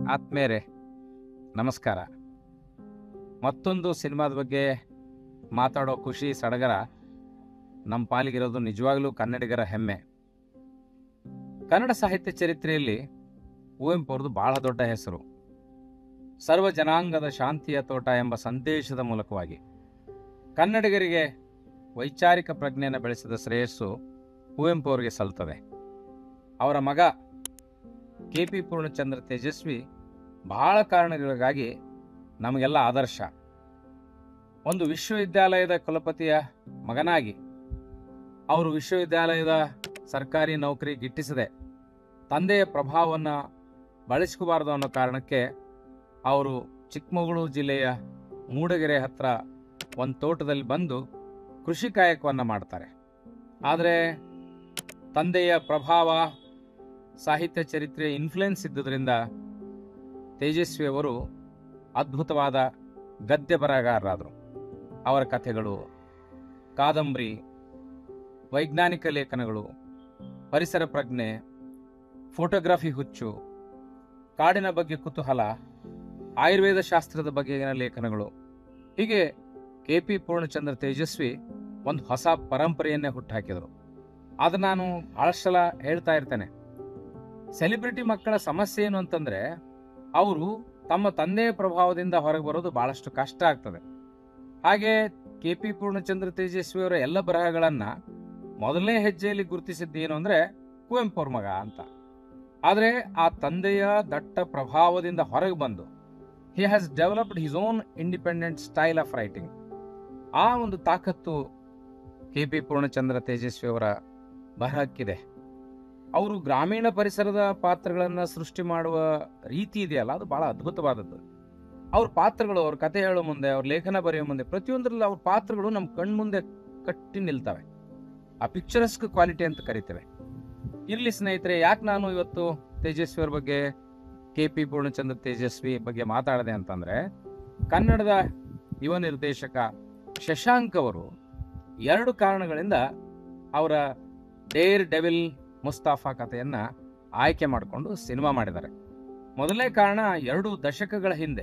ಆತ್ಮೇರೆ ನಮಸ್ಕಾರ ಮತ್ತೊಂದು ಸಿನಿಮಾದ ಬಗ್ಗೆ ಮಾತಾಡೋ ಖುಷಿ ಸಡಗರ ನಮ್ಮ ಪಾಲಿಗಿರೋದು ನಿಜವಾಗ್ಲೂ ಕನ್ನಡಿಗರ ಹೆಮ್ಮೆ ಕನ್ನಡ ಸಾಹಿತ್ಯ ಚರಿತ್ರೆಯಲ್ಲಿ ಕುವೆಂಪು ಅವ್ರದ್ದು ಬಹಳ ದೊಡ್ಡ ಹೆಸರು ಸರ್ವ ಜನಾಂಗದ ಶಾಂತಿಯ ತೋಟ ಎಂಬ ಸಂದೇಶದ ಮೂಲಕವಾಗಿ ಕನ್ನಡಿಗರಿಗೆ ವೈಚಾರಿಕ ಪ್ರಜ್ಞೆಯನ್ನು ಬೆಳೆಸಿದ ಶ್ರೇಯಸ್ಸು ಕುವೆಂಪು ಅವರಿಗೆ ಸಲ್ತದೆ ಅವರ ಮಗ ಕೆ ಪಿ ಪೂರ್ಣಚಂದ್ರ ತೇಜಸ್ವಿ ಬಹಳ ಕಾರಣಗಳಿಗಾಗಿ ನಮಗೆಲ್ಲ ಆದರ್ಶ ಒಂದು ವಿಶ್ವವಿದ್ಯಾಲಯದ ಕುಲಪತಿಯ ಮಗನಾಗಿ ಅವರು ವಿಶ್ವವಿದ್ಯಾಲಯದ ಸರ್ಕಾರಿ ನೌಕರಿ ಗಿಟ್ಟಿಸದೆ ತಂದೆಯ ಪ್ರಭಾವವನ್ನು ಬಳಸ್ಕೋಬಾರ್ದು ಅನ್ನೋ ಕಾರಣಕ್ಕೆ ಅವರು ಚಿಕ್ಕಮಗಳೂರು ಜಿಲ್ಲೆಯ ಮೂಡಗೆರೆ ಹತ್ರ ಒಂದು ತೋಟದಲ್ಲಿ ಬಂದು ಕೃಷಿ ಕಾಯಕವನ್ನು ಮಾಡ್ತಾರೆ ಆದರೆ ತಂದೆಯ ಪ್ರಭಾವ ಸಾಹಿತ್ಯ ಚರಿತ್ರೆ ಇನ್ಫ್ಲುಯೆನ್ಸ್ ಇದ್ದುದರಿಂದ ತೇಜಸ್ವಿ ಅವರು ಅದ್ಭುತವಾದ ಗದ್ಯ ಬರಹಗಾರರಾದರು ಅವರ ಕಥೆಗಳು ಕಾದಂಬರಿ ವೈಜ್ಞಾನಿಕ ಲೇಖನಗಳು ಪರಿಸರ ಪ್ರಜ್ಞೆ ಫೋಟೋಗ್ರಫಿ ಹುಚ್ಚು ಕಾಡಿನ ಬಗ್ಗೆ ಕುತೂಹಲ ಆಯುರ್ವೇದ ಶಾಸ್ತ್ರದ ಬಗೆಗಿನ ಲೇಖನಗಳು ಹೀಗೆ ಕೆ ಪಿ ಪೂರ್ಣಚಂದ್ರ ತೇಜಸ್ವಿ ಒಂದು ಹೊಸ ಪರಂಪರೆಯನ್ನೇ ಹುಟ್ಟುಹಾಕಿದರು ಅದು ನಾನು ಬಹಳಷ್ಟು ಸಲ ಹೇಳ್ತಾ ಇರ್ತೇನೆ ಸೆಲೆಬ್ರಿಟಿ ಮಕ್ಕಳ ಸಮಸ್ಯೆ ಏನು ಅಂತಂದ್ರೆ ಅವರು ತಮ್ಮ ತಂದೆಯ ಪ್ರಭಾವದಿಂದ ಹೊರಗೆ ಬರೋದು ಬಹಳಷ್ಟು ಕಷ್ಟ ಆಗ್ತದೆ ಹಾಗೆ ಕೆ ಪಿ ಪೂರ್ಣಚಂದ್ರ ತೇಜಸ್ವಿ ಅವರ ಎಲ್ಲ ಬರಹಗಳನ್ನ ಮೊದಲನೇ ಹೆಜ್ಜೆಯಲ್ಲಿ ಗುರುತಿಸಿದ್ದು ಏನು ಅಂದ್ರೆ ಕುವೆಂಪು ಅವ್ರ ಮಗ ಅಂತ ಆದರೆ ಆ ತಂದೆಯ ದಟ್ಟ ಪ್ರಭಾವದಿಂದ ಹೊರಗೆ ಬಂದು he has developed his own independent style of writing ಆ ಒಂದು ತಾಕತ್ತು ಕೆ ಪಿ ಪೂರ್ಣಚಂದ್ರ ತೇಜಸ್ವಿ ಅವರ ಬರಹಕ್ಕಿದೆ ಅವರು ಗ್ರಾಮೀಣ ಪರಿಸರದ ಪಾತ್ರಗಳನ್ನು ಸೃಷ್ಟಿ ಮಾಡುವ ರೀತಿ ಇದೆಯಲ್ಲ ಅದು ಬಹಳ ಅದ್ಭುತವಾದದ್ದು ಅವ್ರ ಪಾತ್ರಗಳು ಅವ್ರ ಕತೆ ಹೇಳೋ ಮುಂದೆ ಅವ್ರ ಲೇಖನ ಬರೆಯೋ ಮುಂದೆ ಪ್ರತಿಯೊಂದರಲ್ಲಿ ಅವ್ರ ಪಾತ್ರಗಳು ನಮ್ಮ ಕಣ್ಮುಂದೆ ಕಟ್ಟಿ ನಿಲ್ತವೆ ಆ ಪಿಕ್ಚರಸ್ಕ್ ಕ್ವಾಲಿಟಿ ಅಂತ ಕರಿತೇವೆ ಇರ್ಲಿ ಸ್ನೇಹಿತರೆ ಯಾಕೆ ನಾನು ಇವತ್ತು ತೇಜಸ್ವಿ ಅವ್ರ ಬಗ್ಗೆ ಕೆ ಪಿ ಪೂರ್ಣಚಂದ್ರ ತೇಜಸ್ವಿ ಬಗ್ಗೆ ಮಾತಾಡಿದೆ ಅಂತಂದ್ರೆ ಕನ್ನಡದ ಯುವ ನಿರ್ದೇಶಕ ಶಶಾಂಕ್ ಅವರು ಎರಡು ಕಾರಣಗಳಿಂದ ಅವರ ಡೇರ್ ಡೆವಿಲ್ ಮುಸ್ತಾಫಾ ಕಥೆಯನ್ನ ಆಯ್ಕೆ ಮಾಡಿಕೊಂಡು ಸಿನಿಮಾ ಮಾಡಿದ್ದಾರೆ ಮೊದಲನೇ ಕಾರಣ ಎರಡು ದಶಕಗಳ ಹಿಂದೆ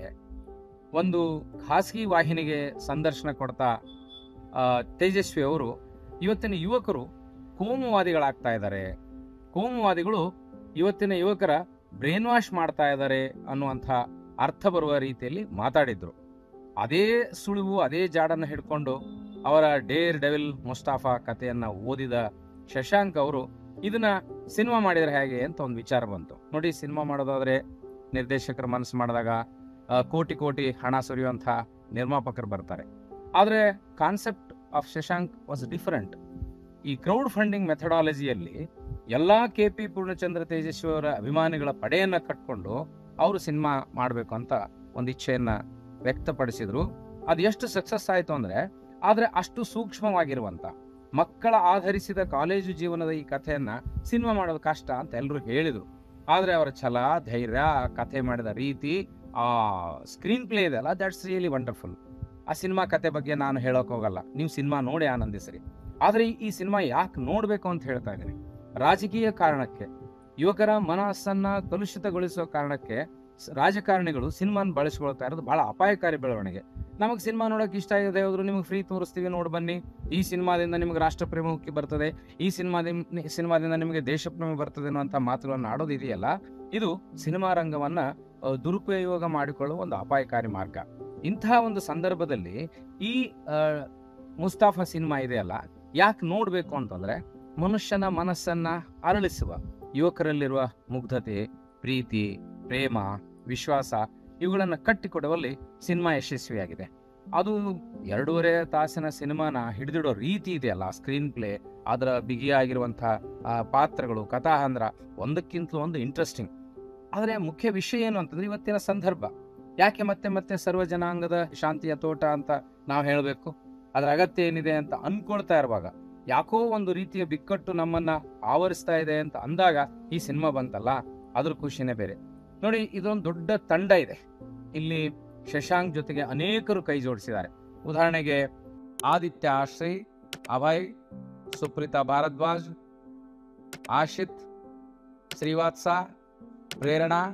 ಒಂದು ಖಾಸಗಿ ವಾಹಿನಿಗೆ ಸಂದರ್ಶನ ಕೊಡ್ತಾ ಆ, ತೇಜಸ್ವಿ ಅವರು ಇವತ್ತಿನ ಯುವಕರು ಕೋಮುವಾದಿಗಳಾಗ್ತಾ ಇದ್ದಾರೆ ಕೋಮುವಾದಿಗಳು ಇವತ್ತಿನ ಯುವಕರ ಬ್ರೇನ್ ವಾಶ್ ಮಾಡ್ತಾ ಇದ್ದಾರೆ ಅನ್ನುವಂಥ ಅರ್ಥ ಬರುವ ರೀತಿಯಲ್ಲಿ ಮಾತಾಡಿದ್ರು ಅದೇ ಸುಳಿವು ಅದೇ ಜಾಡನ್ನು ಹಿಡ್ಕೊಂಡು ಅವರ ಡೇರ್ ಡೆವಿಲ್ ಮುಸ್ತಾಫಾ ಕಥೆಯನ್ನ ಓದಿದ ಶಶಾಂಕ್ ಅವರು ಇದನ್ನ ಸಿನಿಮಾ ಮಾಡಿದ್ರೆ ಹೇಗೆ ಅಂತ ಒಂದು ವಿಚಾರ ಬಂತು ನೋಡಿ ಸಿನಿಮಾ ಮಾಡೋದಾದ್ರೆ ನಿರ್ದೇಶಕರ ಮನಸ್ಸು ಮಾಡಿದಾಗ ಆ, ಕೋಟಿ ಕೋಟಿ ಹಣ ಸುರಿಯುವಂಥ ನಿರ್ಮಾಪಕರು ಬರ್ತಾರೆ ಆದರೆ concept of Shashank was different ಈ ಕ್ರೌಡ್ ಫಂಡಿಂಗ್ ಮೆಥಡಾಲಜಿಯಲ್ಲಿ ಎಲ್ಲಾ ಕೆ ಪಿ ಪೂರ್ಣಚಂದ್ರ ತೇಜಸ್ವಿ ಅವರ ಅಭಿಮಾನಿಗಳ ಪಡೆಯನ್ನ ಕಟ್ಕೊಂಡು ಅವರು ಸಿನಿಮಾ ಮಾಡಬೇಕು ಅಂತ ಒಂದು ಇಚ್ಛೆಯನ್ನ ವ್ಯಕ್ತಪಡಿಸಿದ್ರು ಅದು ಎಷ್ಟು ಸಕ್ಸಸ್ ಆಯಿತು ಅಂದ್ರೆ ಆದ್ರೆ ಅಷ್ಟು ಸೂಕ್ಷ್ಮವಾಗಿರುವಂತ ಮಕ್ಕಳ ಆಧರಿಸಿದ ಕಾಲೇಜು ಜೀವನದ ಈ ಕಥೆಯನ್ನ ಸಿನಿಮಾ ಮಾಡೋದು ಕಷ್ಟ ಅಂತ ಎಲ್ಲರೂ ಹೇಳಿದ್ರು ಆದ್ರೆ ಅವರ ಛಲ ಧೈರ್ಯ ಆ ಕಥೆ ಮಾಡಿದ ರೀತಿ ಆ ಸ್ಕ್ರೀನ್ ಪ್ಲೇ ಇದೆಯಲ್ಲ ದಟ್ಸ್ ರಿಯಲಿ ವಂಡರ್ಫುಲ್ ಆ ಸಿನಿಮಾ ಕತೆ ಬಗ್ಗೆ ನಾನು ಹೇಳೋಕೆ ಹೋಗಲ್ಲ ನೀವು ಸಿನಿಮಾ ನೋಡಿ ಆನಂದಿಸ್ರಿ ಆದ್ರೆ ಈ- ಈ ಸಿನಿಮಾ ಯಾಕೆ ನೋಡ್ಬೇಕು ಅಂತ ಹೇಳ್ತಾ ಇದ್ದೀನಿ ರಾಜಕೀಯ ಕಾರಣಕ್ಕೆ ಯುವಕರ ಮನಸ್ಸನ್ನ ಕಲುಷಿತಗೊಳಿಸುವ ಕಾರಣಕ್ಕೆ ಸ- ರಾಜಕಾರಣಿಗಳು ಸಿನಿಮಾನ ಬಳಸ್ಕೊಳ್ತಾ ಇರೋದು ಬಹಳ ಅಪಾಯಕಾರಿ ಬೆಳವಣಿಗೆ ನಮಗೆ ಸಿನಿಮಾ ನೋಡೋಕೆ ಇಷ್ಟ ಇದೆ ಹೋದ್ರು ನಿಮಗೆ ಫ್ರೀ ತೋರಿಸ್ತೀವಿ ನೋಡಿ ಬನ್ನಿ ಈ ಸಿನಿಮಾದಿಂದ ನಿಮಗೆ ರಾಷ್ಟ್ರಪ್ರೇಮ ಉಕ್ಕಿ ಬರ್ತದೆ ಈ ಸಿನಿಮಾದಿಂದ ಸಿನಿಮಾದಿಂದ ನಿಮಗೆ ದೇಶಪ್ರೇಮ ಬರ್ತದೆ ಅನ್ನುವಂಥ ಮಾತುಗಳನ್ನು ಆಡೋದು ಇದೆಯಲ್ಲ ಇದು ಸಿನಿಮಾ ರಂಗವನ್ನ ಆ, ದುರುಪಯೋಗ ಮಾಡಿಕೊಳ್ಳುವ ಒಂದು ಅಪಾಯಕಾರಿ ಮಾರ್ಗ ಇಂತಹ ಒಂದು ಸಂದರ್ಭದಲ್ಲಿ ಈ ಆ, ಮುಸ್ತಾಫಾ ಸಿನಿಮಾ ಇದೆಯಲ್ಲ ಯಾಕೆ ನೋಡಬೇಕು ಅಂತಂದ್ರೆ ಮನುಷ್ಯನ ಮನಸ್ಸನ್ನ ಅರಳಿಸುವ ಯುವಕರಲ್ಲಿರುವ ಮುಗ್ಧತೆ ಪ್ರೀತಿ ಪ್ರೇಮ ವಿಶ್ವಾಸ ಇವುಗಳನ್ನು ಕಟ್ಟಿಕೊಡುವಲ್ಲಿ ಸಿನಿಮಾ ಯಶಸ್ವಿಯಾಗಿದೆ ಅದು ಎರಡೂವರೆ ತಾಸಿನ ಸಿನಿಮಾನ ಹಿಡಿದಿಡೋ ರೀತಿ ಇದೆಯಲ್ಲ ಸ್ಕ್ರೀನ್ ಪ್ಲೇ ಅದರ ಬಿಗಿಯಾಗಿರುವಂತಹ ಆ, ಪಾತ್ರಗಳು ಕಥಾಹಂದ್ರ ಒಂದಕ್ಕಿಂತಲೂ ಒಂದು ಇಂಟ್ರೆಸ್ಟಿಂಗ್ ಆದರೆ ಮುಖ್ಯ ವಿಷಯ ಏನು ಅಂತಂದ್ರೆ ಇವತ್ತಿನ ಸಂದರ್ಭ ಯಾಕೆ ಮತ್ತೆ ಮತ್ತೆ ಸರ್ವ ಜನಾಂಗದ ಶಾಂತಿಯ ತೋಟ ಅಂತ ನಾವು ಹೇಳಬೇಕು ಅದರ ಅಗತ್ಯ ಏನಿದೆ ಅಂತ ಅನ್ಕೊಳ್ತಾ ಇರುವಾಗ ಯಾಕೋ ಒಂದು ರೀತಿಯ ಬಿಕ್ಕಟ್ಟು ನಮ್ಮನ್ನ ಆವರಿಸ್ತಾ ಇದೆ ಅಂತ ಅಂದಾಗ ಈ ಸಿನಿಮಾ ಬಂತಲ್ಲ ಅದ್ರ ಖುಷಿನೇ ಬೇರೆ ನೋಡಿ ಇದೊಂದು ದೊಡ್ಡ ತಂಡ ಇದೆ ಇಲ್ಲಿ ಶಶಾಂಕ್ ಜೊತೆಗೆ ಅನೇಕರು ಕೈ ಜೋಡಿಸಿದ್ದಾರೆ ಉದಾಹರಣೆಗೆ ಆದಿತ್ಯ ಆಶ್ರಯ್ ಅಭಯ್ ಸುಪ್ರೀತಾ ಭಾರದ್ವಾಜ್ ಆಶಿತ್ ಶ್ರೀವಾತ್ಸ ಪ್ರೇರಣಾ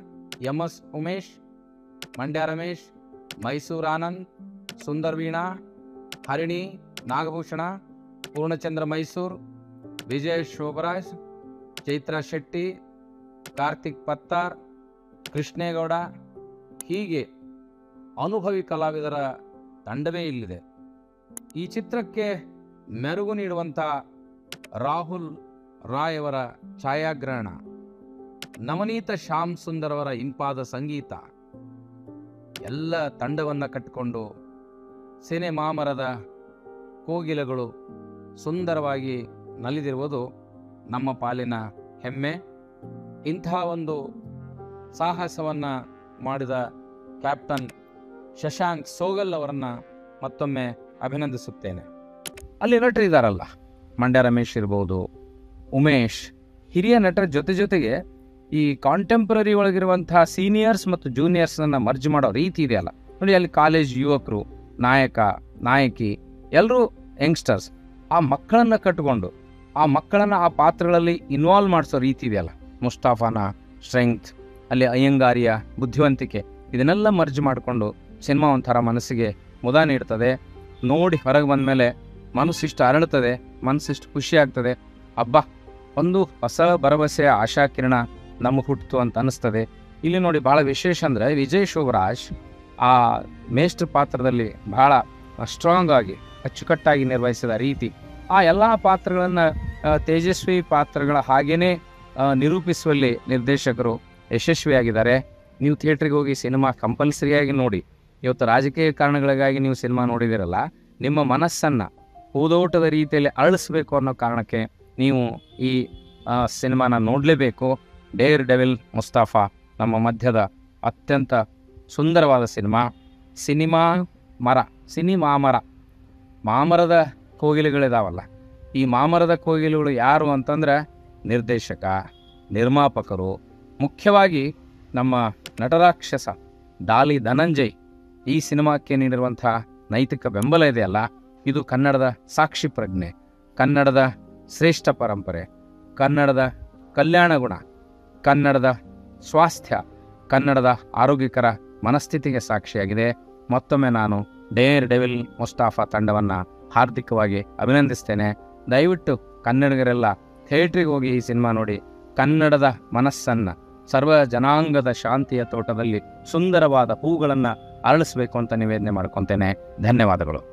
ಎಂ ಎಸ್ ಉಮೇಶ್ ಮಂಡ್ಯ ರಮೇಶ್ ಮೈಸೂರು ಆನಂದ್ ಸುಂದರ್ ವೀಣಾ ಹರಿಣಿ ನಾಗಭೂಷಣ ಪೂರ್ಣಚಂದ್ರ ಮೈಸೂರ್ ವಿಜಯ್ ಶೋಭರಾಜ್ ಚೈತ್ರ ಶೆಟ್ಟಿ ಕಾರ್ತಿಕ್ ಪತ್ತಾರ್ ಕೃಷ್ಣೇಗೌಡ ಹೀಗೆ ಅನುಭವಿ ಕಲಾವಿದರ ತಂಡವೇ ಇಲ್ಲಿದೆ ಈ ಚಿತ್ರಕ್ಕೆ ಮೆರುಗು ನೀಡುವಂಥ ರಾಹುಲ್ ರಾಯ್ ಅವರ ಛಾಯಾಗ್ರಹಣ ನವನೀತ ಶ್ಯಾಮ್ ಸುಂದರ್ ಅವರ ಇಂಪಾದ ಸಂಗೀತ ಎಲ್ಲ ತಂಡವನ್ನು ಕಟ್ಟಿಕೊಂಡು ಸಿನೆಮಾ ಮರದ ಕೋಗಿಲೆಗಳು ಸುಂದರವಾಗಿ ನಲಿದಿರುವುದು ನಮ್ಮ ಪಾಲಿನ ಹೆಮ್ಮೆ ಇಂತಹ ಒಂದು ಸಾಹಸವನ್ನು ಮಾಡಿದ ಕ್ಯಾಪ್ಟನ್ ಶಶಾಂಕ್ ಸೋಗಲ್ ಅವರನ್ನು ಮತ್ತೊಮ್ಮೆ ಅಭಿನಂದಿಸುತ್ತೇನೆ ಅಲ್ಲಿ ನಟರಿದ್ದಾರಲ್ಲ ಮಂಡ್ಯ ರಮೇಶ್ ಇರ್ಬೋದು ಉಮೇಶ್ ಹಿರಿಯ ನಟರ ಜೊತೆ ಜೊತೆಗೆ ಈ ಕಾಂಟೆಂಪ್ರರಿ ಒಳಗಿರುವಂತಹ ಸೀನಿಯರ್ಸ್ ಮತ್ತು ಜೂನಿಯರ್ಸ್ನ ಮರ್ಜ್ ಮಾಡೋ ರೀತಿ ಇದೆಯಲ್ಲ ನೋಡಿ ಅಲ್ಲಿ ಕಾಲೇಜ್ ಯುವಕರು ನಾಯಕ ನಾಯಕಿ ಎಲ್ಲರೂ ಯಂಗ್ಸ್ಟರ್ಸ್ ಆ ಮಕ್ಕಳನ್ನು ಕಟ್ಟಿಕೊಂಡು ಆ ಮಕ್ಕಳನ್ನು ಆ ಪಾತ್ರಗಳಲ್ಲಿ ಇನ್ವಾಲ್ವ್ ಮಾಡಿಸೋ ರೀತಿ ಇದೆಯಲ್ಲ ಮುಸ್ತಾಫಾನ ಸ್ಟ್ರೆಂಗ್ತ್ ಅಲ್ಲಿ ಅಯ್ಯಂಗಾರಿಯ ಬುದ್ಧಿವಂತಿಕೆ ಇದನ್ನೆಲ್ಲ ಮರ್ಜ್ ಮಾಡಿಕೊಂಡು ಸಿನಿಮಾ ಒಂಥರ ಮನಸ್ಸಿಗೆ ಮುದ ನೀಡ್ತದೆ ನೋಡಿ ಹೊರಗೆ ಬಂದಮೇಲೆ ಮನಸ್ಸಿಷ್ಟು ಅರಳುತ್ತದೆ ಮನಸ್ಸಿಷ್ಟು ಖುಷಿ ಆಗ್ತದೆ ಅಬ್ಬಾ ಒಂದು ಹೊಸ ಭರವಸೆಯ ಆಶಾಕಿರಣ ನಮಗೆ ಹುಟ್ಟಿತು ಅಂತ ಅನಿಸ್ತದೆ ಇಲ್ಲಿ ನೋಡಿ ಭಾಳ ವಿಶೇಷ ಅಂದರೆ ವಿಜಯ್ ಶೋಭರಾಜ್ ಆ ಮೇಷ್ಟ್ರ ಪಾತ್ರದಲ್ಲಿ ಭಾಳ ಸ್ಟ್ರಾಂಗ್ ಆಗಿ ಅಚ್ಚುಕಟ್ಟಾಗಿ ನಿರ್ವಹಿಸಿದ ರೀತಿ ಆ ಎಲ್ಲ ಪಾತ್ರಗಳನ್ನು ತೇಜಸ್ವಿ ಪಾತ್ರಗಳ ಹಾಗೇನೆ ಆ, ನಿರೂಪಿಸುವಲ್ಲಿ ನಿರ್ದೇಶಕರು ಯಶಸ್ವಿಯಾಗಿದ್ದಾರೆ ನೀವು ಥಿಯೇಟ್ರಿಗೆ ಹೋಗಿ ಸಿನಿಮಾ ಕಂಪಲ್ಸರಿಯಾಗಿ ನೋಡಿ ಇವತ್ತು ರಾಜಕೀಯ ಕಾರಣಗಳಿಗಾಗಿ ನೀವು ಸಿನಿಮಾ ನೋಡಿದಿರಲ್ಲ ನಿಮ್ಮ ಮನಸ್ಸನ್ನು ಹೂದೋಟದ ರೀತಿಯಲ್ಲಿ ಅರಳಿಸ್ಬೇಕು ಅನ್ನೋ ಕಾರಣಕ್ಕೆ ನೀವು ಈ ಆ, ಸಿನಿಮಾನ ನೋಡಲೇಬೇಕು ಡೇರ್ ಡೆವಿಲ್ ಮುಸ್ತಾಫಾ ನಮ್ಮ ಮಧ್ಯದ ಅತ್ಯಂತ ಸುಂದರವಾದ ಸಿನಿಮಾ ಸಿನಿಮಾ ಮರ ಸಿನಿಮಾ ಮರ ಮಾಮರದ ಕೋಗಿಲೆಗಳಿದಾವಲ್ಲ ಈ ಮಾಮರದ ಕೋಗಿಲೆಗಳು ಯಾರು ಅಂತಂದ್ರೆ ನಿರ್ದೇಶಕ ನಿರ್ಮಾಪಕರು ಮುಖ್ಯವಾಗಿ ನಮ್ಮ ನಟರಾಕ್ಷಸ ಡಾಲಿ ಧನಂಜಯ್ ಈ ಸಿನಿಮಾಕ್ಕೆ ನೀಡಿರುವಂಥ ನೈತಿಕ ಬೆಂಬಲ ಇದೆಯಲ್ಲ ಇದು ಕನ್ನಡದ ಸಾಕ್ಷಿ ಪ್ರಜ್ಞೆ ಕನ್ನಡದ ಶ್ರೇಷ್ಠ ಪರಂಪರೆ ಕನ್ನಡದ ಕಲ್ಯಾಣ ಗುಣ ಕನ್ನಡದ ಸ್ವಾಸ್ಥ್ಯ ಕನ್ನಡದ ಆರೋಗ್ಯಕರ ಮನಸ್ಥಿತಿಗೆ ಸಾಕ್ಷಿಯಾಗಿದೆ ಮತ್ತೊಮ್ಮೆ ನಾನು ಡೇರ್ ಡೆವಿಲ್ ಮುಸ್ತಾಫಾ ತಂಡವನ್ನು ಹಾರ್ದಿಕವಾಗಿ ಅಭಿನಂದಿಸ್ತೇನೆ ದಯವಿಟ್ಟು ಕನ್ನಡಿಗರೆಲ್ಲ ಥಿಯೇಟ್ರಿಗೆ ಹೋಗಿ ಈ ಸಿನಿಮಾ ನೋಡಿ ಕನ್ನಡದ ಮನಸ್ಸನ್ನು ಸರ್ವ ಜನಾಂಗದ ಶಾಂತಿಯ ತೋಟದಲ್ಲಿ ಸುಂದರವಾದ ಹೂಗಳನ್ನು ಅರಳಿಸಬೇಕು ಅಂತ ನಿವೇದನೆ ಮಾಡ್ಕೊತೇನೆ ಧನ್ಯವಾದಗಳು